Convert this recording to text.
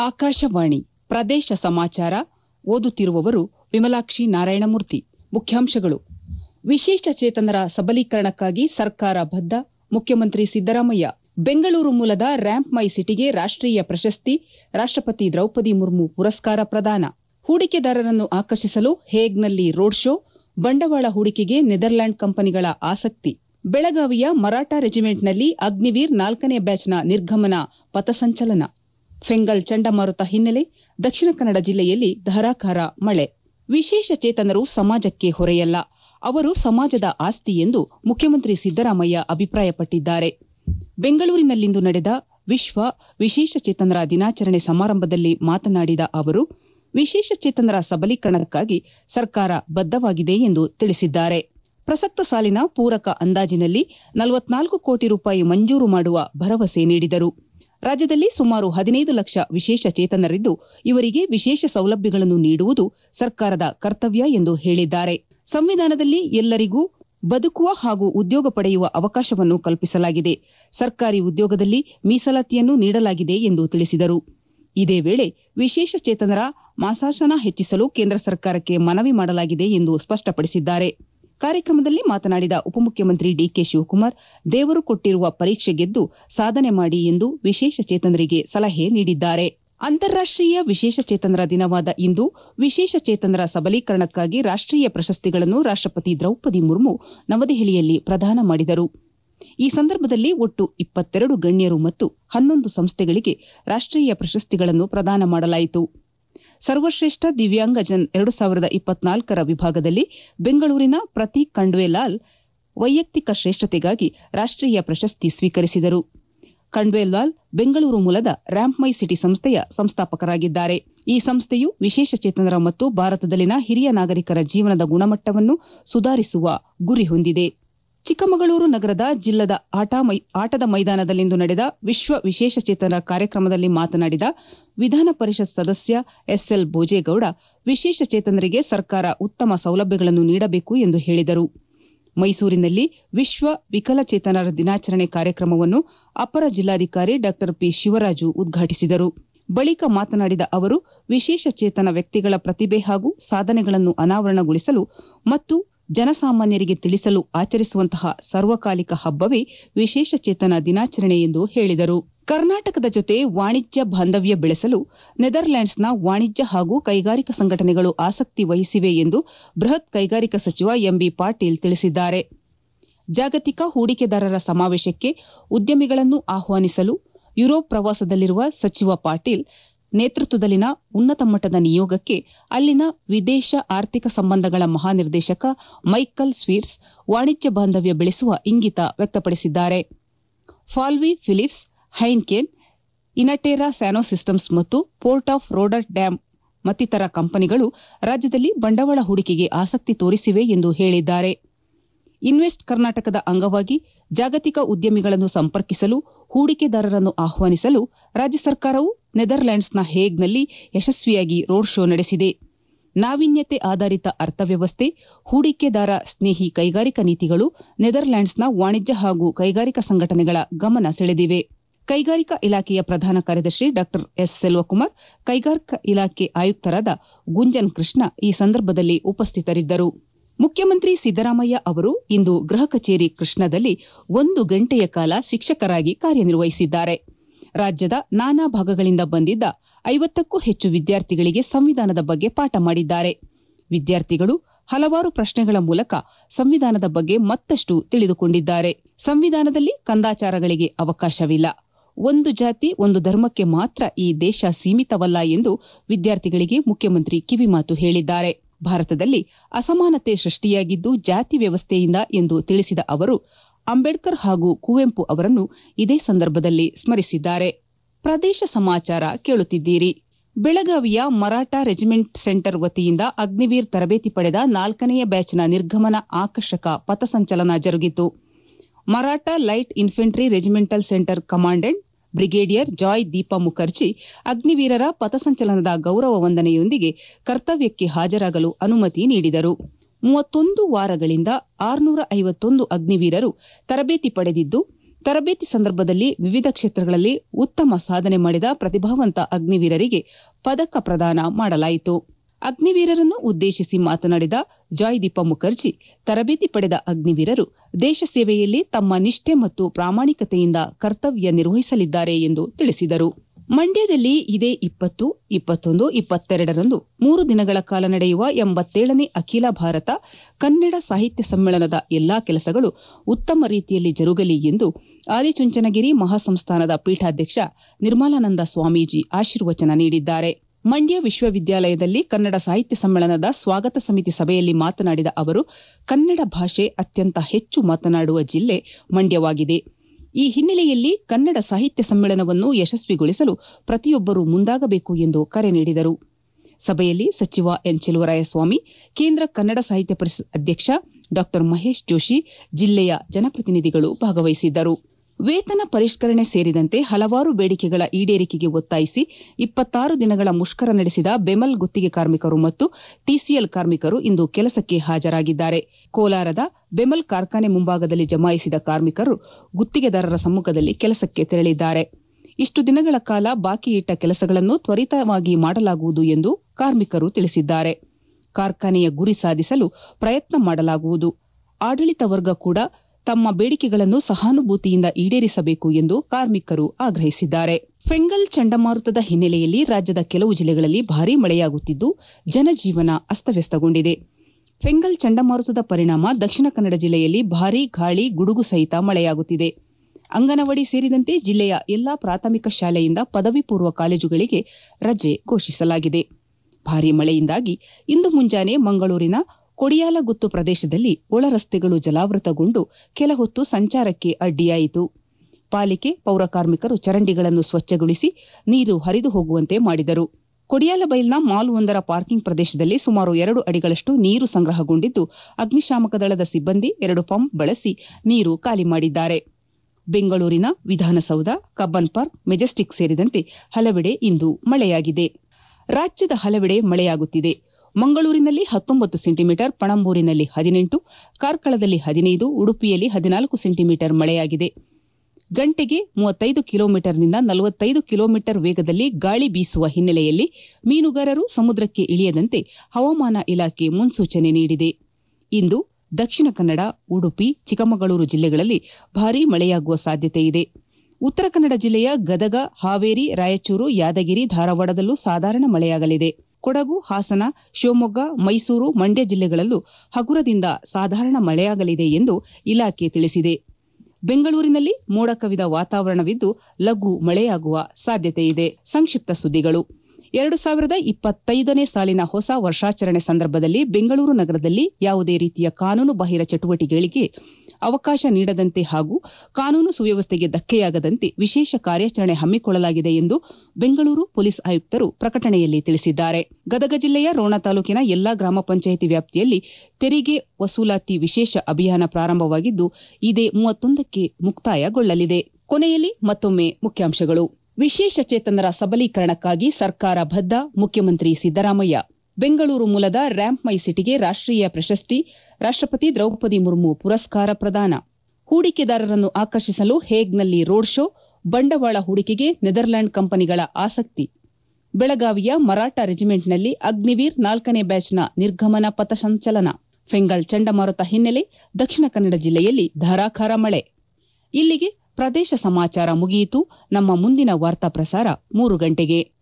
ಆಕಾಶವಾಣಿ ಪ್ರದೇಶ ಸಮಾಚಾರ ಓದುತ್ತಿರುವವರು ವಿಮಲಾಕ್ಷಿ ನಾರಾಯಣಮೂರ್ತಿ ಮುಖ್ಯಾಂಶಗಳು ವಿಶೇಷ ಚೇತನರ ಸಬಲೀಕರಣಕ್ಕಾಗಿ ಸರ್ಕಾರ ಬದ್ದ ಮುಖ್ಯಮಂತ್ರಿ ಸಿದ್ದರಾಮಯ್ಯ ಬೆಂಗಳೂರು ಮೂಲದ ರ್ಯಾಂಪ್ ಮೈ ಸಿಟಿಗೆ ರಾಷ್ಟೀಯ ಪ್ರಶಸ್ತಿ ರಾಷ್ಟಪತಿ ದ್ರೌಪದಿ ಮುರ್ಮು ಪುರಸ್ಕಾರ ಪ್ರದಾನ ಹೂಡಿಕೆದಾರರನ್ನು ಆಕರ್ಷಿಸಲು ಹೇಗ್ನಲ್ಲಿ ರೋಡ್ ಶೋ ಬಂಡವಾಳ ಹೂಡಿಕೆಗೆ ನೆದರ್ಲ್ಯಾಂಡ್ ಕಂಪನಿಗಳ ಆಸಕ್ತಿ ಬೆಳಗಾವಿಯ ಮರಾಠ ರೆಜಿಮೆಂಟ್ನಲ್ಲಿ ಅಗ್ನಿವೀರ್ ನಾಲ್ಕನೇ ಬ್ಯಾಚ್ನ ನಿರ್ಗಮನ ಪಥಸಂಚಲನ ಫೆಂಗಲ್ ಚಂಡಮಾರುತ ಹಿನ್ನೆಲೆ ದಕ್ಷಿಣ ಕನ್ನಡ ಜಿಲ್ಲೆಯಲ್ಲಿ ಧಾರಾಕಾರ ಮಳೆ ವಿಶೇಷ ಚೇತನರು ಸಮಾಜಕ್ಕೆ ಹೊರೆಯಲ್ಲ ಅವರು ಸಮಾಜದ ಆಸ್ತಿ ಎಂದು ಮುಖ್ಯಮಂತ್ರಿ ಸಿದ್ದರಾಮಯ್ಯ ಅಭಿಪ್ರಾಯಪಟ್ಟಿದ್ದಾರೆ ಬೆಂಗಳೂರಿನಲ್ಲಿಂದು ನಡೆದ ವಿಶ್ವ ವಿಶೇಷಚೇತನರ ದಿನಾಚರಣೆ ಸಮಾರಂಭದಲ್ಲಿ ಮಾತನಾಡಿದ ಅವರು ವಿಶೇಷಚೇತನರ ಸಬಲೀಕರಣಕ್ಕಾಗಿ ಸರ್ಕಾರ ಬದ್ದವಾಗಿದೆ ಎಂದು ತಿಳಿಸಿದ್ದಾರೆ ಪ್ರಸಕ್ತ ಸಾಲಿನ ಪೂರಕ ಅಂದಾಜಿನಲ್ಲಿ ನಲವತ್ನಾಲ್ಕು ಕೋಟಿ ರೂಪಾಯಿ ಮಂಜೂರು ಮಾಡುವ ಭರವಸೆ ನೀಡಿದರು ರಾಜ್ಯದಲ್ಲಿ ಸುಮಾರು ಹದಿನೈದು ಲಕ್ಷ ವಿಶೇಷ ಚೇತನರಿದ್ದು ಇವರಿಗೆ ವಿಶೇಷ ಸೌಲಭ್ಯಗಳನ್ನು ನೀಡುವುದು ಸರ್ಕಾರದ ಕರ್ತವ್ಯ ಎಂದು ಹೇಳಿದ್ದಾರೆ ಸಂವಿಧಾನದಲ್ಲಿ ಎಲ್ಲರಿಗೂ ಬದುಕುವ ಹಾಗೂ ಉದ್ಯೋಗ ಪಡೆಯುವ ಅವಕಾಶವನ್ನು ಕಲ್ಪಿಸಲಾಗಿದೆ ಸರ್ಕಾರಿ ಉದ್ಯೋಗದಲ್ಲಿ ಮೀಸಲಾತಿಯನ್ನು ನೀಡಲಾಗಿದೆ ಎಂದು ತಿಳಿಸಿದರು ಇದೇ ವೇಳೆ ವಿಶೇಷ ಚೇತನರ ಮಾಸಾಶನ ಹೆಚ್ಚಿಸಲು ಕೇಂದ್ರ ಸರ್ಕಾರಕ್ಕೆ ಮನವಿ ಮಾಡಲಾಗಿದೆ ಎಂದು ಸ್ಪಷ್ಟಪಡಿಸಿದ್ದಾರೆ ಕಾರ್ಯಕ್ರಮದಲ್ಲಿ ಮಾತನಾಡಿದ ಉಪಮುಖ್ಯಮಂತ್ರಿ ಡಿಕೆ ಶಿವಕುಮಾರ್ ದೇವರು ಕೊಟ್ಟಿರುವ ಪರೀಕ್ಷೆ ಗೆದ್ದು ಸಾಧನೆ ಮಾಡಿ ಎಂದು ವಿಶೇಷ ಚೇತನರಿಗೆ ಸಲಹೆ ನೀಡಿದ್ದಾರೆ ಅಂತಾರಾಷ್ಟೀಯ ವಿಶೇಷ ಚೇತನರ ದಿನವಾದ ಇಂದು ವಿಶೇಷ ಚೇತನರ ಸಬಲೀಕರಣಕ್ಕಾಗಿ ರಾಷ್ಟೀಯ ಪ್ರಶಸ್ತಿಗಳನ್ನು ರಾಷ್ಟಪತಿ ದ್ರೌಪದಿ ಮುರ್ಮು ನವದೆಹಲಿಯಲ್ಲಿ ಪ್ರದಾನ ಮಾಡಿದರು ಈ ಸಂದರ್ಭದಲ್ಲಿ ಒಟ್ಟು ಇಪ್ಪತ್ತೆರಡು ಗಣ್ಯರು ಮತ್ತು ಹನ್ನೊಂದು ಸಂಸ್ಥೆಗಳಿಗೆ ರಾಷ್ಟೀಯ ಪ್ರಶಸ್ತಿಗಳನ್ನು ಪ್ರದಾನ ಮಾಡಲಾಯಿತು ಸರ್ವಶ್ರೇಷ್ಠ ದಿವ್ಯಾಂಗಜನ್ ಎರಡು ಸಾವಿರದ ಇಪ್ಪತ್ನಾಲ್ಕರ ವಿಭಾಗದಲ್ಲಿ ಬೆಂಗಳೂರಿನ ಪ್ರತೀಕ್ ಖಂಡ್ವೇಲಾಲ್ ವೈಯಕ್ತಿಕ ಶ್ರೇಷ್ಠತೆಗಾಗಿ ರಾಷ್ಟೀಯ ಪ್ರಶಸ್ತಿ ಸ್ವೀಕರಿಸಿದರು ಖಂಡ್ವೇಲಾಲ್ ಬೆಂಗಳೂರು ಮೂಲದ ರ್ಯಾಂಪ್ ಮೈ ಸಿಟಿ ಸಂಸ್ಥೆಯ ಸಂಸ್ಥಾಪಕರಾಗಿದ್ದಾರೆ ಈ ಸಂಸ್ಥೆಯು ವಿಶೇಷ ಚೇತನರ ಮತ್ತು ಭಾರತದಲ್ಲಿನ ಹಿರಿಯ ನಾಗರಿಕರ ಜೀವನದ ಗುಣಮಟ್ಟವನ್ನು ಸುಧಾರಿಸುವ ಗುರಿ ಹೊಂದಿದೆ ಚಿಕ್ಕಮಗಳೂರು ನಗರದ ಜಿಲ್ಲದ ಆಟದ ಮೈದಾನದಲ್ಲಿಂದು ನಡೆದ ವಿಶ್ವ ವಿಶೇಷಚೇತನರ ಕಾರ್ಯಕ್ರಮದಲ್ಲಿ ಮಾತನಾಡಿದ ವಿಧಾನ ಪರಿಷತ್ ಸದಸ್ಯ ಎಸ್ಎಲ್ ಬೋಜೇಗೌಡ ವಿಶೇಷ ಚೇತನರಿಗೆ ಸರ್ಕಾರ ಉತ್ತಮ ಸೌಲಭ್ಯಗಳನ್ನು ನೀಡಬೇಕು ಎಂದು ಹೇಳಿದರು ಮೈಸೂರಿನಲ್ಲಿ ವಿಶ್ವ ವಿಕಲಚೇತನರ ದಿನಾಚರಣೆ ಕಾರ್ಯಕ್ರಮವನ್ನು ಅಪರ ಜಿಲ್ಲಾಧಿಕಾರಿ ಡಾ ಪಿ ಶಿವರಾಜು ಉದ್ಘಾಟಿಸಿದರು ಬಳಿಕ ಮಾತನಾಡಿದ ಅವರು ವಿಶೇಷ ಚೇತನ ವ್ಯಕ್ತಿಗಳ ಪ್ರತಿಭೆ ಹಾಗೂ ಸಾಧನೆಗಳನ್ನು ಅನಾವರಣಗೊಳಿಸಲು ಮತ್ತು ಜನಸಾಮಾನ್ಯರಿಗೆ ತಿಳಿಸಲು ಆಚರಿಸುವಂತಹ ಸರ್ವಕಾಲಿಕ ಹಬ್ಬವೇ ವಿಶೇಷ ಚೇತನ ದಿನಾಚರಣೆ ಎಂದು ಹೇಳಿದರು ಕರ್ನಾಟಕದ ಜೊತೆ ವಾಣಿಜ್ಯ ಬಾಂಧವ್ಯ ಬೆಳೆಸಲು ನೆದರ್ಲ್ಯಾಂಡ್ಸ್ನ ವಾಣಿಜ್ಯ ಹಾಗೂ ಕೈಗಾರಿಕಾ ಸಂಘಟನೆಗಳು ಆಸಕ್ತಿ ವಹಿಸಿವೆ ಎಂದು ಬೃಹತ್ ಕೈಗಾರಿಕಾ ಸಚಿವ ಎಂಬಿ ಪಾಟೀಲ್ ತಿಳಿಸಿದ್ದಾರೆ ಜಾಗತಿಕ ಹೂಡಿಕೆದಾರರ ಸಮಾವೇಶಕ್ಕೆ ಉದ್ಯಮಿಗಳನ್ನು ಆಹ್ವಾನಿಸಲು ಯುರೋಪ್ ಪ್ರವಾಸದಲ್ಲಿರುವ ಸಚಿವ ಪಾಟೀಲ್ ನೇತೃತ್ವದಲ್ಲಿನ ಉನ್ನತ ಮಟ್ಟದ ನಿಯೋಗಕ್ಕೆ ಅಲ್ಲಿನ ವಿದೇಶ ಆರ್ಥಿಕ ಸಂಬಂಧಗಳ ಮಹಾನಿರ್ದೇಶಕ ಮೈಕಲ್ ಸ್ವೀರ್ಸ್ ವಾಣಿಜ್ಯ ಬಾಂಧವ್ಯ ಬೆಳೆಸುವ ಇಂಗಿತ ವ್ಯಕ್ತಪಡಿಸಿದ್ದಾರೆ ಫಾಲ್ವಿ ಫಿಲಿಪ್ಸ್ ಹೈನ್ಕೇನ್ ಇನಟೇರಾ ಸ್ಯಾನೋ ಸಿಸ್ಟಮ್ಸ್ ಮತ್ತು ಪೋರ್ಟ್ ಆಫ್ ರೋಡರ್ ಡ್ಯಾಮ್ ಮತ್ತಿತರ ಕಂಪನಿಗಳು ರಾಜ್ಯದಲ್ಲಿ ಬಂಡವಾಳ ಹೂಡಿಕೆಗೆ ಆಸಕ್ತಿ ತೋರಿಸಿವೆ ಎಂದು ಹೇಳಿದ್ದಾರೆ ಇನ್ವೆಸ್ಟ್ ಕರ್ನಾಟಕದ ಅಂಗವಾಗಿ ಜಾಗತಿಕ ಉದ್ಯಮಿಗಳನ್ನು ಸಂಪರ್ಕಿಸಲು ಹೂಡಿಕೆದಾರರನ್ನು ಆಹ್ವಾನಿಸಲು ರಾಜ್ಯ ಸರ್ಕಾರವು ನೆದರ್ಲ್ಯಾಂಡ್ಸ್ನ ಹೇಗ್ನಲ್ಲಿ ಯಶಸ್ವಿಯಾಗಿ ರೋಡ್ ಶೋ ನಡೆಸಿದೆ ನಾವೀನ್ಯತೆ ಆಧಾರಿತ ಅರ್ಥವ್ಯವಸ್ಥೆ ಹೂಡಿಕೆದಾರ ಸ್ನೇಹಿ ಕೈಗಾರಿಕಾ ನೀತಿಗಳು ನೆದರ್ಲ್ಯಾಂಡ್ಸ್ನ ವಾಣಿಜ್ಯ ಹಾಗೂ ಕೈಗಾರಿಕಾ ಸಂಘಟನೆಗಳ ಗಮನ ಸೆಳೆದಿವೆ ಕೈಗಾರಿಕಾ ಇಲಾಖೆಯ ಪ್ರಧಾನ ಕಾರ್ಯದರ್ಶಿ ಡಾ ಎಸ್ ಸೆಲ್ವಕುಮಾರ್ ಕೈಗಾರಿಕಾ ಇಲಾಖೆ ಆಯುಕ್ತರಾದ ಗುಂಜನ್ ಕೃಷ್ಣ ಈ ಸಂದರ್ಭದಲ್ಲಿ ಉಪಸ್ಥಿತರಿದ್ದರು ಮುಖ್ಯಮಂತ್ರಿ ಸಿದ್ದರಾಮಯ್ಯ ಅವರು ಇಂದು ಗೃಹ ಕಚೇರಿ ಕೃಷ್ಣದಲ್ಲಿ ಒಂದು ಗಂಟೆಯ ಕಾಲ ಶಿಕ್ಷಕರಾಗಿ ಕಾರ್ಯನಿರ್ವಹಿಸಿದ್ದಾರೆ ರಾಜ್ಯದ ನಾನಾ ಭಾಗಗಳಿಂದ ಬಂದಿದ್ದ ಐವತ್ತಕ್ಕೂ ಹೆಚ್ಚು ವಿದ್ಯಾರ್ಥಿಗಳಿಗೆ ಸಂವಿಧಾನದ ಬಗ್ಗೆ ಪಾಠ ಮಾಡಿದ್ದಾರೆ ವಿದ್ಯಾರ್ಥಿಗಳು ಹಲವಾರು ಪ್ರಶ್ನೆಗಳ ಮೂಲಕ ಸಂವಿಧಾನದ ಬಗ್ಗೆ ಮತ್ತಷ್ಟು ತಿಳಿದುಕೊಂಡಿದ್ದಾರೆ ಸಂವಿಧಾನದಲ್ಲಿ ಕಂದಾಚಾರಗಳಿಗೆ ಅವಕಾಶವಿಲ್ಲ ಒಂದು ಜಾತಿ ಒಂದು ಧರ್ಮಕ್ಕೆ ಮಾತ್ರ ಈ ದೇಶ ಸೀಮಿತವಲ್ಲ ಎಂದು ವಿದ್ಯಾರ್ಥಿಗಳಿಗೆ ಮುಖ್ಯಮಂತ್ರಿ ಕಿವಿಮಾತು ಹೇಳಿದ್ದಾರೆ ಭಾರತದಲ್ಲಿ ಅಸಮಾನತೆ ಸೃಷ್ಟಿಯಾಗಿದ್ದು ಜಾತಿ ವ್ಯವಸ್ಥೆಯಿಂದ ಎಂದು ತಿಳಿಸಿದ ಅವರು ಅಂಬೇಡ್ಕರ್ ಹಾಗೂ ಕುವೆಂಪು ಅವರನ್ನು ಇದೇ ಸಂದರ್ಭದಲ್ಲಿ ಸ್ಮರಿಸಿದ್ದಾರೆ ಪ್ರದೇಶ ಸಮಾಚಾರ ಕೇಳುತ್ತಿದ್ದೀರಿ ಬೆಳಗಾವಿಯ ಮರಾಠ ರೆಜಿಮೆಂಟ್ ಸೆಂಟರ್ ವತಿಯಿಂದ ಅಗ್ನಿವೀರ್ ತರಬೇತಿ ಪಡೆದ ನಾಲ್ಕನೆಯ ಬ್ಯಾಚ್ನ ನಿರ್ಗಮನ ಆಕರ್ಷಕ ಪಥಸಂಚಲನ ಜರುಗಿತು Maratha light infantry regimental centre commandant brigadier Joydeep Mukherjee ಅಗ್ನಿವೀರರ ಪಥಸಂಚಲನದ ಗೌರವ ವಂದನೆಯೊಂದಿಗೆ ಕರ್ತವ್ಯಕ್ಕೆ ಹಾಜರಾಗಲು ಅನುಮತಿ ನೀಡಿದರು ಮೂವತ್ತೊಂದು ವಾರಗಳಿಂದ ಆರುನೂರ ಐವತ್ತೊಂದು ಅಗ್ನಿವೀರರು ತರಬೇತಿ ಪಡೆದಿದ್ದು ತರಬೇತಿ ಸಂದರ್ಭದಲ್ಲಿ ವಿವಿಧ ಕ್ಷೇತ್ರಗಳಲ್ಲಿ ಉತ್ತಮ ಸಾಧನೆ ಮಾಡಿದ ಪ್ರತಿಭಾವಂತ ಅಗ್ನಿವೀರರಿಗೆ ಪದಕ ಪ್ರದಾನ ಮಾಡಲಾಯಿತು ಅಗ್ನಿವೀರರನ್ನು ಉದ್ದೇಶಿಸಿ ಮಾತನಾಡಿದ ಜಾಯ್ದೀಪ ಮುಖರ್ಜಿ ತರಬೇತಿ ಪಡೆದ ಅಗ್ನಿವೀರರು ದೇಶ ಸೇವೆಯಲ್ಲಿ ತಮ್ಮ ನಿಷ್ಠೆ ಮತ್ತು ಪ್ರಾಮಾಣಿಕತೆಯಿಂದ ಕರ್ತವ್ಯ ನಿರ್ವಹಿಸಲಿದ್ದಾರೆ ಎಂದು ತಿಳಿಸಿದರು ಮಂಡ್ಯದಲ್ಲಿ ಇದೇ ಇಪ್ಪತ್ತು ಇಪ್ಪತ್ತೊಂದು ಇಪ್ಪತ್ತೆರಡರಂದು ಮೂರು ದಿನಗಳ ಕಾಲ ನಡೆಯುವ ಎಂಬತ್ತೇಳನೇ ಅಖಿಲ ಭಾರತ ಕನ್ನಡ ಸಾಹಿತ್ಯ ಸಮ್ಮೇಳನದ ಎಲ್ಲಾ ಕೆಲಸಗಳು ಉತ್ತಮ ರೀತಿಯಲ್ಲಿ ಜರುಗಲಿ ಎಂದು ಆದಿಚುಂಚನಗಿರಿ ಮಹಾಸಂಸ್ಥಾನದ ಪೀಠಾಧ್ಯಕ್ಷ ನಿರ್ಮಲಾನಂದ ಸ್ವಾಮೀಜಿ ಆಶೀರ್ವಚನ ನೀಡಿದ್ದಾರೆ ಮಂಡ್ಯ ವಿಶ್ವವಿದ್ಯಾಲಯದಲ್ಲಿ ಕನ್ನಡ ಸಾಹಿತ್ಯ ಸಮ್ಮೇಳನದ ಸ್ವಾಗತ ಸಮಿತಿ ಸಭೆಯಲ್ಲಿ ಮಾತನಾಡಿದ ಅವರು ಕನ್ನಡ ಭಾಷೆ ಅತ್ಯಂತ ಹೆಚ್ಚು ಮಾತನಾಡುವ ಜಿಲ್ಲೆ ಮಂಡ್ಯವಾಗಿದೆ ಈ ಹಿನ್ನೆಲೆಯಲ್ಲಿ ಕನ್ನಡ ಸಾಹಿತ್ಯ ಸಮ್ಮೇಳನವನ್ನು ಯಶಸ್ವಿಗೊಳಿಸಲು ಪ್ರತಿಯೊಬ್ಬರೂ ಮುಂದಾಗಬೇಕು ಎಂದು ಕರೆ ನೀಡಿದರು ಸಭೆಯಲ್ಲಿ ಸಚಿವ ಎನ್ ಚೆಲುವರಾಯಸ್ವಾಮಿ ಕೇಂದ್ರ ಕನ್ನಡ ಸಾಹಿತ್ಯ ಪರಿಷತ್ ಅಧ್ಯಕ್ಷ ಡಾ ಮಹೇಶ್ ಜೋಷಿ ಜಿಲ್ಲೆಯ ಜನಪ್ರತಿನಿಧಿಗಳು ಭಾಗವಹಿಸಿದ್ದರು ವೇತನ ಪರಿಷ್ಕರಣೆ ಸೇರಿದಂತೆ ಹಲವಾರು ಬೇಡಿಕೆಗಳ ಈಡೇರಿಕೆಗೆ ಒತ್ತಾಯಿಸಿ ಇಪ್ಪತ್ತಾರು ದಿನಗಳ ಮುಷ್ಕರ ನಡೆಸಿದ ಬೆಮಲ್ ಗುತ್ತಿಗೆ ಕಾರ್ಮಿಕರು ಮತ್ತು ಟಿಸಿಎಲ್ ಕಾರ್ಮಿಕರು ಇಂದು ಕೆಲಸಕ್ಕೆ ಹಾಜರಾಗಿದ್ದಾರೆ ಕೋಲಾರದ ಬೆಮಲ್ ಕಾರ್ಖಾನೆ ಮುಂಭಾಗದಲ್ಲಿ ಜಮಾಯಿಸಿದ ಕಾರ್ಮಿಕರು ಗುತ್ತಿಗೆದಾರರ ಸಮ್ಮುಖದಲ್ಲಿ ಕೆಲಸಕ್ಕೆ ತೆರಳಿದ್ದಾರೆ ಇಷ್ಟು ದಿನಗಳ ಕಾಲ ಬಾಕಿ ಇಟ್ಟ ಕೆಲಸಗಳನ್ನು ತ್ವರಿತವಾಗಿ ಮಾಡಲಾಗುವುದು ಎಂದು ಕಾರ್ಮಿಕರು ತಿಳಿಸಿದ್ದಾರೆ ಕಾರ್ಖಾನೆಯ ಗುರಿ ಸಾಧಿಸಲು ಪ್ರಯತ್ನ ಮಾಡಲಾಗುವುದು ಆಡಳಿತ ವರ್ಗ ಕೂಡ ತಮ್ಮ ಬೇಡಿಕೆಗಳನ್ನು ಸಹಾನುಭೂತಿಯಿಂದ ಈಡೇರಿಸಬೇಕು ಎಂದು ಕಾರ್ಮಿಕರು ಆಗ್ರಹಿಸಿದ್ದಾರೆ ಫೆಂಗಲ್ ಚಂಡಮಾರುತದ ಹಿನ್ನೆಲೆಯಲ್ಲಿ ರಾಜ್ಯದ ಕೆಲವು ಜಿಲ್ಲೆಗಳಲ್ಲಿ ಭಾರೀ ಮಳೆಯಾಗುತ್ತಿದ್ದು ಜನಜೀವನ ಅಸ್ತವ್ಯಸ್ತಗೊಂಡಿದೆ ಫೆಂಗಲ್ ಚಂಡಮಾರುತದ ಪರಿಣಾಮ ದಕ್ಷಿಣ ಕನ್ನಡ ಜಿಲ್ಲೆಯಲ್ಲಿ ಭಾರೀ ಗಾಳಿ ಗುಡುಗು ಸಹಿತ ಮಳೆಯಾಗುತ್ತಿದೆ ಅಂಗನವಾಡಿ ಸೇರಿದಂತೆ ಜಿಲ್ಲೆಯ ಎಲ್ಲಾ ಪ್ರಾಥಮಿಕ ಶಾಲೆಯಿಂದ ಪದವಿ ಪೂರ್ವ ಕಾಲೇಜುಗಳಿಗೆ ರಜೆ ಘೋಷಿಸಲಾಗಿದೆ ಭಾರೀ ಮಳೆಯಿಂದಾಗಿ ಇಂದು ಮುಂಜಾನೆ ಮಂಗಳೂರಿನ ಕೊಡಿಯಾಲಗುತ್ತು ಪ್ರದೇಶದಲ್ಲಿ ಒಳ ರಸ್ತೆಗಳು ಜಲಾವೃತಗೊಂಡು ಕೆಲಹೊತ್ತು ಸಂಚಾರಕ್ಕೆ ಅಡ್ಡಿಯಾಯಿತು ಪಾಲಿಕೆ ಪೌರ ಕಾರ್ಮಿಕರು ಚರಂಡಿಗಳನ್ನು ಸ್ವಚ್ಛಗೊಳಿಸಿ ನೀರು ಹರಿದು ಹೋಗುವಂತೆ ಮಾಡಿದರು ಕೊಡಿಯಾಲಬೈಲ್ನ ಮಾಲ್ ಒಂದರ ಪಾರ್ಕಿಂಗ್ ಪ್ರದೇಶದಲ್ಲಿ ಸುಮಾರು ಎರಡು ಅಡಿಗಳಷ್ಟು ನೀರು ಸಂಗ್ರಹಗೊಂಡಿದ್ದು ಅಗ್ನಿಶಾಮಕ ದಳದ ಸಿಬ್ಬಂದಿ ಎರಡು ಪಂಪ್ ಬಳಸಿ ನೀರು ಖಾಲಿ ಮಾಡಿದ್ದಾರೆ ಬೆಂಗಳೂರಿನ ವಿಧಾನಸೌಧ ಕಬ್ಬನ್ ಪಾರ್ಕ್ ಮೆಜೆಸ್ಟಿಕ್ ಸೇರಿದಂತೆ ಹಲವೆಡೆ ಇಂದು ಮಳೆಯಾಗಿದೆ ರಾಜ್ಯದ ಹಲವೆಡೆ ಮಳೆಯಾಗುತ್ತಿದೆ ಮಂಗಳೂರಿನಲ್ಲಿ ಹತ್ತೊಂಬತ್ತು ಸೆಂಟಿಮೀಟರ್ ಪಣಂಬೂರಿನಲ್ಲಿ ಹದಿನೆಂಟು ಕಾರ್ಕಳದಲ್ಲಿ ಹದಿನೈದು ಉಡುಪಿಯಲ್ಲಿ ಹದಿನಾಲ್ಕು ಸೆಂಟಿಮೀಟರ್ ಮಳೆಯಾಗಿದೆ ಗಂಟೆಗೆ ಮೂವತ್ತೈದು ಕಿಲೋಮೀಟರ್ನಿಂದ ನಲವತ್ತೈದು ಕಿಲೋಮೀಟರ್ ವೇಗದಲ್ಲಿ ಗಾಳಿ ಬೀಸುವ ಹಿನ್ನೆಲೆಯಲ್ಲಿ ಮೀನುಗಾರರು ಸಮುದ್ರಕ್ಕೆ ಇಳಿಯದಂತೆ ಹವಾಮಾನ ಇಲಾಖೆ ಮುನ್ಸೂಚನೆ ನೀಡಿದೆ ಇಂದು ದಕ್ಷಿಣ ಕನ್ನಡ ಉಡುಪಿ ಚಿಕ್ಕಮಗಳೂರು ಜಿಲ್ಲೆಗಳಲ್ಲಿ ಭಾರೀ ಮಳೆಯಾಗುವ ಸಾಧ್ಯತೆಯಿದೆ ಉತ್ತರ ಕನ್ನಡ ಜಿಲ್ಲೆಯ ಗದಗ ಹಾವೇರಿ ರಾಯಚೂರು ಯಾದಗಿರಿ ಧಾರವಾಡದಲ್ಲೂ ಸಾಧಾರಣ ಮಳೆಯಾಗಲಿದೆ ಕೊಡಗು ಹಾಸನ ಶಿವಮೊಗ್ಗ ಮೈಸೂರು ಮಂಡ್ಯ ಜಿಲ್ಲೆಗಳಲ್ಲೂ ಹಗುರದಿಂದ ಸಾಧಾರಣ ಮಳೆಯಾಗಲಿದೆ ಎಂದು ಇಲಾಖೆ ತಿಳಿಸಿದೆ ಬೆಂಗಳೂರಿನಲ್ಲಿ ಮೋಡ ಕವಿದ ವಾತಾವರಣವಿದ್ದು ಲಘು ಮಳೆಯಾಗುವ ಸಾಧ್ಯತೆಯಿದೆ ಸಂಕ್ಷಿಪ್ತ ಸುದ್ದಿಗಳು ಎರಡು ಸಾವಿರದ ಇಪ್ಪತ್ತೈದನೇ ಸಾಲಿನ ಹೊಸ ವರ್ಷಾಚರಣೆ ಸಂದರ್ಭದಲ್ಲಿ ಬೆಂಗಳೂರು ನಗರದಲ್ಲಿ ಯಾವುದೇ ರೀತಿಯ ಕಾನೂನು ಬಾಹಿರ ಚಟುವಟಿಕೆಗಳಿಗೆ ಅವಕಾಶ ನೀಡದಂತೆ ಹಾಗೂ ಕಾನೂನು ಸುವ್ಯವಸ್ಥೆಗೆ ಧಕ್ಕೆಯಾಗದಂತೆ ವಿಶೇಷ ಕಾರ್ಯಾಚರಣೆ ಹಮ್ಮಿಕೊಳ್ಳಲಾಗಿದೆ ಎಂದು ಬೆಂಗಳೂರು ಪೊಲೀಸ್ ಆಯುಕ್ತರು ಪ್ರಕಟಣೆಯಲ್ಲಿ ತಿಳಿಸಿದ್ದಾರೆ ಗದಗ ಜಿಲ್ಲೆಯ ರೋಣ ತಾಲೂಕಿನ ಎಲ್ಲಾ ಗ್ರಾಮ ಪಂಚಾಯಿತಿ ವ್ಯಾಪ್ತಿಯಲ್ಲಿ ತೆರಿಗೆ ವಸೂಲಾತಿ ವಿಶೇಷ ಅಭಿಯಾನ ಪ್ರಾರಂಭವಾಗಿದ್ದು ಇದೇ ಮೂವತ್ತೊಂದಕ್ಕೆ ಮುಕ್ತಾಯಗೊಳ್ಳಲಿದೆ ಕೊನೆಯಲ್ಲಿ ಮತ್ತೊಮ್ಮೆ ಮುಖ್ಯಾಂಶಗಳು ವಿಶೇಷ ಚೇತನರ ಸಬಲೀಕರಣಕ್ಕಾಗಿ ಸರ್ಕಾರ ಬದ್ಧ ಮುಖ್ಯಮಂತ್ರಿ ಸಿದ್ದರಾಮಯ್ಯ ಬೆಂಗಳೂರು ಮೂಲದ ರ್ಯಾಂಪ್ ಮೈ ಸಿಟಿಗೆ ರಾಷ್ಟೀಯ ಪ್ರಶಸ್ತಿ ರಾಷ್ಟಪತಿ ದ್ರೌಪದಿ ಮುರ್ಮು ಪುರಸ್ಕಾರ ಪ್ರದಾನ ಹೂಡಿಕೆದಾರರನ್ನು ಆಕರ್ಷಿಸಲು ಹೇಗ್ನಲ್ಲಿ ರೋಡ್ ಶೋ ಬಂಡವಾಳ ಹೂಡಿಕೆಗೆ ನೆದರ್ಲ್ಯಾಂಡ್ ಕಂಪನಿಗಳ ಆಸಕ್ತಿ ಬೆಳಗಾವಿಯ ಮರಾಠ ರೆಜಿಮೆಂಟ್ನಲ್ಲಿ ಅಗ್ನಿವೀರ್ ನಾಲ್ಕನೇ ಬ್ಯಾಚ್ನ ನಿರ್ಗಮನ ಪಥಸಂಚಲನ ಫೆಂಗಲ್ ಚಂಡಮಾರುತ ಹಿನ್ನೆಲೆ ದಕ್ಷಿಣ ಕನ್ನಡ ಜಿಲ್ಲೆಯಲ್ಲಿ ಧಾರಾಕಾರ ಮಳೆ ಇಲ್ಲಿಗೆ ಪ್ರದೇಶ ಸಮಾಚಾರ ಮುಗಿಯಿತು ನಮ್ಮ ಮುಂದಿನ ವಾರ್ತಾ ಪ್ರಸಾರ ಮೂರು ಗಂಟೆಗೆ